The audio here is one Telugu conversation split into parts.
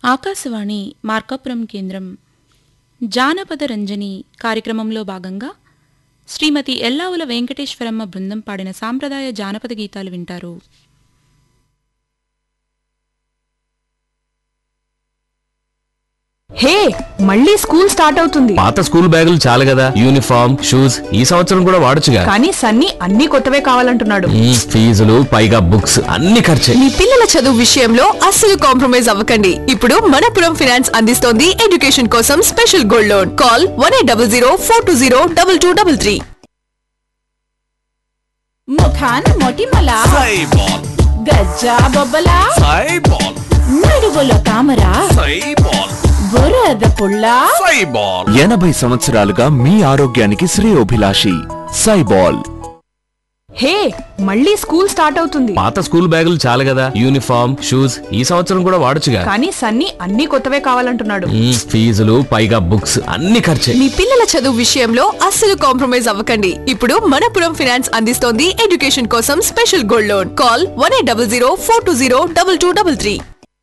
ఆకాశవాణి మార్కాపురం కేంద్రం జానపద రంజని కార్యక్రమంలో భాగంగా శ్రీమతి ఎల్లావుల వెంకటేశ్వరమ్మ బృందం పాడిన సాంప్రదాయ జానపద గీతాలు వింటారు హే మళ్ళీ స్కూల్ స్టార్ట్ అవుతుంది పాత స్కూల్ బ్యాగులు చాలు కదా యూనిఫామ్ షూస్ ఈ సంవత్సరం కూడా వాడొచ్చుగా కానీ సన్నీ అన్ని కొత్తవే కావాలంటున్నాడు మ్మ్, ఫీజులు పైగా బుక్స్ అన్ని ఖర్చే మీ పిల్లల చదువు విషయంలో అస్సలు కాంప్రమైజ్ అవ్వకండి ఇప్పుడు మనపురం ఫైనాన్స్ అందిస్తోంది ఎడ్యుకేషన్ కోసం special gold loan call one eight double zero four two zero double two double three ముఖాన మొటిమల సైబాల్ గజ్జా బొబ్బల సైబాల్ నడువుల తామర సైబాల్ బురద పుల్ల సైబాల్ ఎనభై సంవత్సరాలుగా మీ ఆరోగ్యానికి శ్రేయోభిలాషి సైబాల్ హే మళ్ళీ స్కూల్ స్టార్ట్ అవుతుంది పాత స్కూల్ బ్యాగులు చాలు కదా యూనిఫామ్ షూస్ ఈ సంవత్సరం కూడా వాడొచ్చుగా కానీ సన్నీ అన్ని కొత్తవే కావాలంటున్నాడు మ్మ్, ఫీజులు పైగా బుక్స్ అన్ని ఖర్చే మీ పిల్లల చదువు విషయంలో అస్సలు కాంప్రమైజ్ అవ్వకండి ఇప్పుడు మనపురం ఫైనాన్స్ అందిస్తోంది ఎడ్యుకేషన్ కోసం special gold loan call one eight double zero four two zero double two double three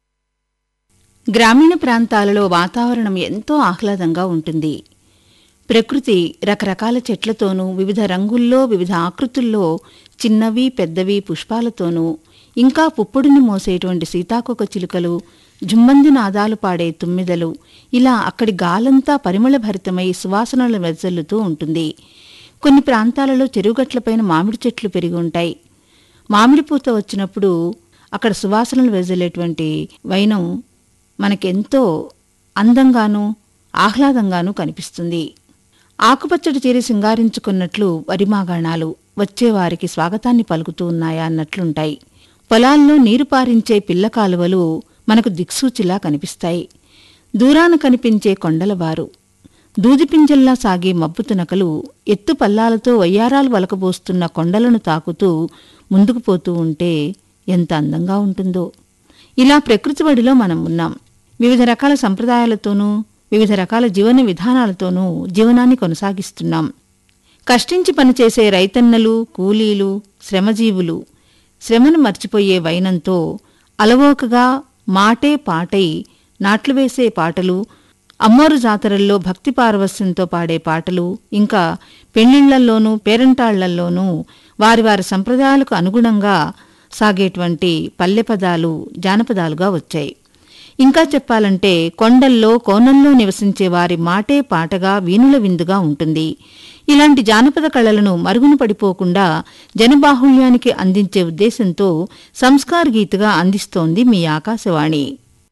గ్రామీణ ప్రాంతాలలో వాతావరణం ఎంతో ఆహ్లాదంగా ఉంటుంది ప్రకృతి రకరకాల చెట్లతోనూ వివిధ రంగుల్లో వివిధ ఆకృతుల్లో చిన్నవి పెద్దవి పుష్పాలతోనూ ఇంకా పుప్పొడిని మోసేటువంటి సీతాకొక చిలుకలు జుమ్మంది నాదాలు పాడే తుమ్మిదలు ఇలా అక్కడి గాలంతా పరిమళభరితమై సువాసనలు వెదజల్లుతూ ఉంటుంది కొన్ని ప్రాంతాలలో చెరువుగట్లపైన మామిడి చెట్లు పెరిగి ఉంటాయి మామిడి పూత వచ్చినప్పుడు అక్కడ సువాసనలు వెదజల్లేటువంటి వైనం మనకెంతో అందంగానూ ఆహ్లాదంగానూ కనిపిస్తుంది ఆకుపచ్చడి చీర సింగారించుకున్నట్లు వరిమాగాణాలు వచ్చేవారికి స్వాగతాన్ని పలుకుతూ ఉన్నాయా అన్నట్లుంటాయి పొలాల్లో నీరు పారించే పిల్ల కాలువలు మనకు దిక్సూచిలా కనిపిస్తాయి దూరాన కనిపించే కొండలవారు దూదిపింజల్లా సాగే మబ్బు తునకలు ఎత్తు పల్లాలతో వయ్యారాలు వలకబోస్తున్న కొండలను తాకుతూ ముందుకు పోతూ ఉంటే ఎంత అందంగా ఉంటుందో ఇలా ప్రకృతి బడిలో మనం ఉన్నాం వివిధ రకాల సంప్రదాయాలతోనూ వివిధ రకాల జీవన విధానాలతోనూ జీవనాన్ని కొనసాగిస్తున్నాం కష్టించి పనిచేసే రైతన్నలు కూలీలు శ్రమజీవులు శ్రమను మర్చిపోయే వైనంతో అలవోకగా మాటే పాటై నాట్లు వేసే పాటలు అమ్మోరు జాతరల్లో భక్తి పారవస్యంతో పాడే పాటలు ఇంకా పెళ్లిళ్లల్లోనూ పేరంటాళ్లల్లోనూ వారి వారి సంప్రదాయాలకు అనుగుణంగా సాగేటువంటి పల్లె పదాలు జానపదాలుగా వచ్చాయి ఇంకా చెప్పాలంటే కొండల్లో కోనల్లో నివసించే వారి మాటే పాటగా వీణుల విందుగా ఉంటుంది ఇలాంటి జానపద కళలను మరుగున పడిపోకుండా జనబాహుళ్యానికి అందించే ఉద్దేశంతో సంస్కార్ గీత్గా అందిస్తోంది మీ ఆకాశవాణి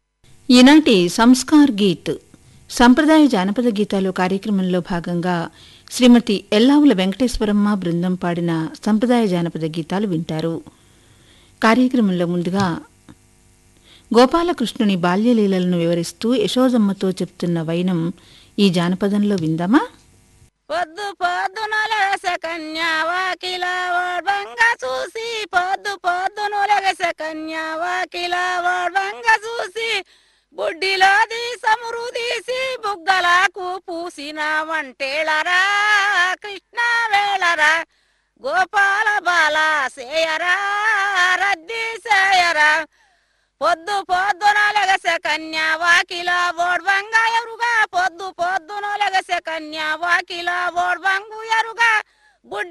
ఈనాటి సంస్కార్ గీత్ సంప్రదాయ జానపద గీతాలు కార్యక్రమంలో భాగంగా శ్రీమతి ఎల్లావుల వెంకటేశ్వరమ్మ బృందం పాడిన సంప్రదాయ జానపద గీతాలు వింటారు కార్యక్రమంలో ముందుగా గోపాలకృష్ణుని బాల్యలీలలను వివరిస్తూ యశోదమ్మతో చెప్తున్న వైనం ఈ జానపదంలో విందామా పొద్దు పొద్దున లెగసె కన్యా వాకిల ఓడ్వంగా చూసి పొద్దు పొద్దును లెగసె కన్యా వాకిల ఓడ్వంగా చూసి బుడ్డిలో దీసమురు తీసి బుగ్గలకు పూసిన వంటేళరా కృష్ణ వేళరా గోపాల బాల సేయరా రద్ది సేయరా పొద్దు పొద్దున లెగసె కన్యా వాకిల ఓడ్వంగా ఎరుగా పొద్దు పొద్దున లెగసె కన్యా వాకిల ఓడ్వంగు ఎరుగా బుడ్డి